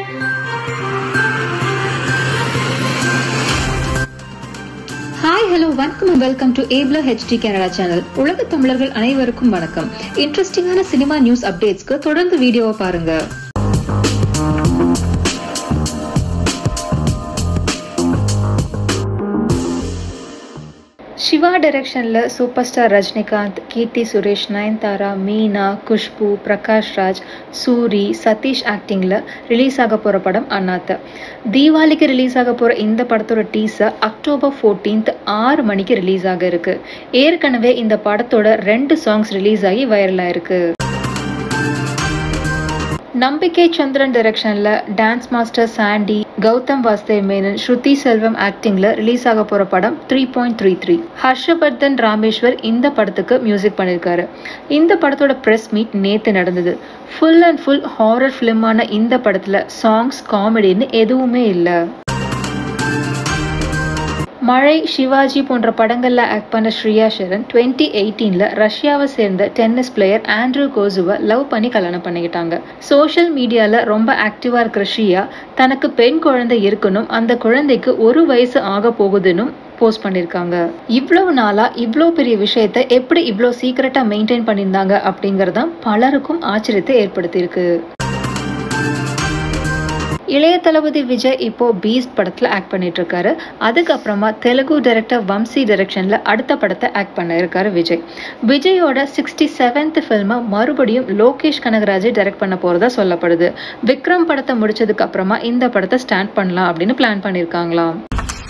hi hello வணக்கம் and welcome to ஏப்லா HD Canada channel உலக தமிழர்கள் அனைவருக்கும் வணக்கம் இன்ட்ரெஸ்டிங்கான சினிமா நியூஸ் அப்டேட்ஸ்க்கு தொடர்ந்து வீடியோவை பாருங்க சிவா டைரக்ஷன்ல சூப்பர் ஸ்டார் ரஜினிகாந்த் கீர்த்தி சுரேஷ் நயன்தாரா மீனா குஷ்பு பிரகாஷ் ராஜ் சூரி சதீஷ் ஆக்டிங்ல ரிலீஸ் ஆக போற படம் அண்ணாத்த தீபாவளிக்கு ரிலீஸ் ஆக போற இந்த படத்தோட டீசர் அக்டோபர் ஃபோர்டீன்த் ஆறு மணிக்கு ரிலீஸ் ஆக இருக்கு ஏற்கனவே இந்த படத்தோட ரெண்டு சாங்ஸ் ரிலீஸ் ஆகி வைரல் ஆயிருக்கு நம்பிக்கை சந்திரன் டைரக்ஷன்ல டான்ஸ் மாஸ்டர் சாண்டி கௌதம் வாஸ்தேவ் மேனன் ஸ்ருதி செல்வம் ஆக்டிங்ல ரிலீஸ் ஆக போற படம் three point three three Harshavardhan Rameshwar இந்த படத்துக்கு மியூசிக் பண்ணியிருக்காரு இந்த படத்தோட ப்ரெஸ் மீட் நேத்து நடந்தது ஃபுல் அண்ட் ஃபுல் ஹாரர் ஃபிலிமான இந்த படத்துல சாங்ஸ் காமெடின்னு எதுவுமே இல்லை மழை சிவாஜி போன்ற படங்கள்ல ஆக்ட் பண்ண ஸ்ரீயா ஷரன் டுவெண்ட்டி எயிட்டீன்ல ரஷ்யாவை சேர்ந்த டென்னிஸ் பிளேயர் ஆண்ட்ரூ கோசுவை லவ் பண்ணி கல்யாணம் பண்ணிக்கிட்டாங்க சோஷியல் மீடியால ரொம்ப ஆக்டிவா இருக்கிற ஸ்ரீயா தனக்கு பெண் குழந்தை இருக்கணும் அந்த குழந்தைக்கு ஒரு வயசு ஆக போகுதுன்னு போஸ்ட் பண்ணியிருக்காங்க இவ்வளவு நாளா இவ்வளோ பெரிய விஷயத்த எப்படி இவ்வளோ சீக்கிரட்டா மெயின்டைன் பண்ணியிருந்தாங்க அப்படிங்கறதான் பலருக்கும் ஆச்சரியத்தை ஏற்படுத்தியிருக்கு இளைய தளபதி விஜய் இப்போ பீஸ்ட் படத்துல ஆக்ட் பண்ணிட்டு இருக்காரு அதுக்கப்புறமா தெலுங்கு டைரக்டர் வம்சி டைரக்ஷன்ல அடுத்த படத்தை ஆக்ட் பண்ண இருக்காரு விஜய் விஜயோட சிக்ஸ்டி செவன்த் ஃபில்மை மறுபடியும் லோகேஷ் கனகராஜை டைரக்ட் பண்ண போறதா சொல்லப்படுது விக்ரம் படத்தை முடிச்சதுக்கு அப்புறமா இந்த படத்தை ஸ்டார்ட் பண்ணலாம் அப்படின்னு பிளான் பண்ணியிருக்காங்களாம்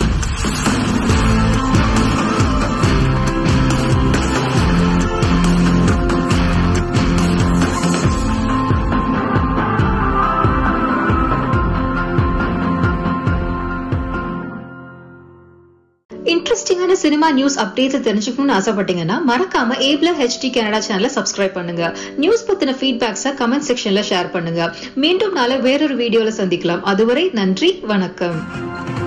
இன்ட்ரெஸ்டிங்கான சினிமா நியூஸ் அப்டேட்ஸ் தெரிஞ்சுக்கணும்னு ஆசைப்பட்டீங்கன்னா மறக்காம ஏப்ல ஹெச்டி கனடா சேனலை சப்ஸ்கிரைப் பண்ணுங்க நியூஸ் பத்தின ஃபீட்பேக்ஸை கமெண்ட் செக்ஷன்ல ஷேர் பண்ணுங்க மீண்டும் நாளை வேறொரு வீடியோல சந்திக்கலாம் அதுவரை நன்றி வணக்கம்